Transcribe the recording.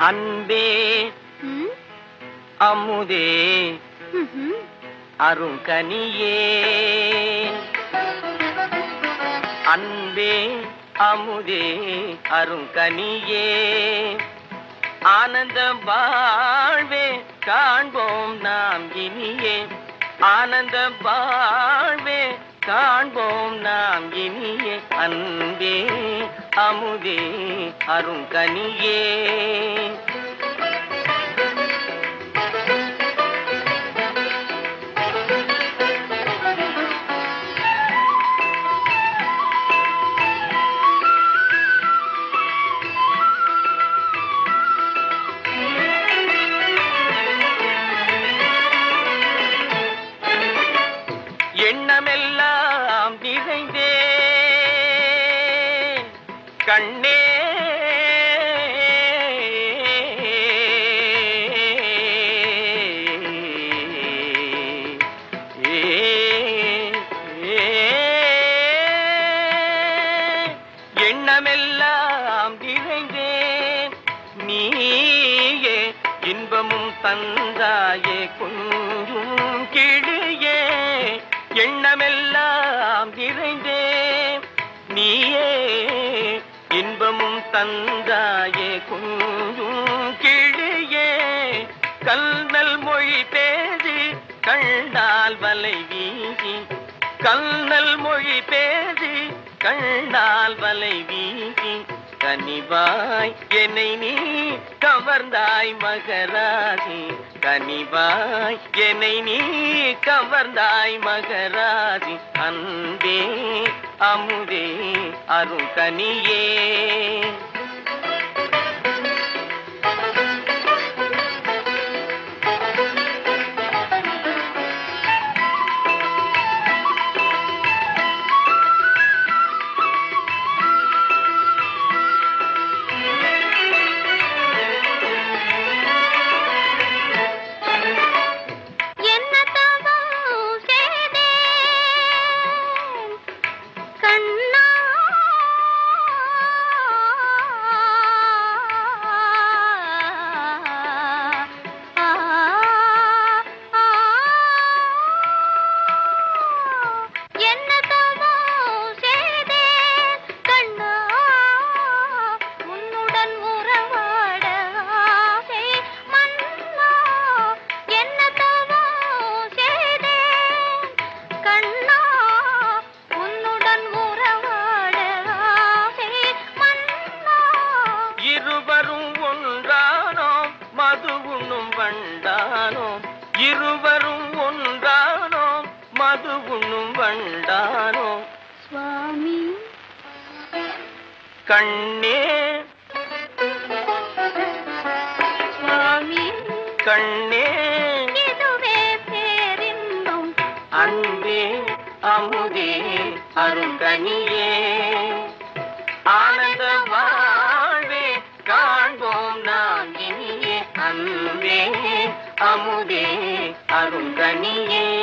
அன்பே ம், அமுதே ம்ஹும். அருங்கனியே அன்பே அமுதே அருங்கனியே ஆனந்த வாழ்வே காண்போம் நாம் இனியே ஆனந்த வாழ்வே காண்போம் நாம் இனியே அன்பே அமுதே அருங்கனியே எண்ணமெல்லாம் நிறைந்தே கண்ணே எண்ணமெல்லாம் நிறைந்தேன் நீயே இன்பமும் தந்தாயே கொஞ்சும் கிளியே எண்ணமெல்லாம் நிறைந்தேன் நீயே இன்பமும் தந்தாயே கொஞ்சும் கிளியே கல்நல் மொழி பேசி கண்டால் வலை வீசி கல்நல் மொழி பேசி கண்டால் வலை வீசி கனிவாய் என்னை நீ கவர்ந்தாய் மகராசி கனிவாய் என்னை நீ கவர்ந்தாய் மகராசி அன்பே அமுதே அருங்கனியே என்ன தவம் செய்தேன் கண்ணா ஆ, ஆ, என்ன தவம் செய்தேன் கண்ணா உன்னுடன் உறவாட ஆசை மன்னா என்ன தவம் செய்தேன் கண்ணா உன்னுடன் உறவாட ஆசை மன்னா இருவரும் ஒன்றானோம் மது உண்ணும் வண்டானோம் இருவரும் ஒன்றானோம் மது உண்ணும் வண்டானோம் சுவாமி கண்ணே சுவாமி கண்ணே இதுவே பேரின்பம் அன்பே அமுதே அருங்கனியே ஆனந்த வாழ்வே காண்போம் நாம் இனியே அன்பே அமுதே அருங்கனியே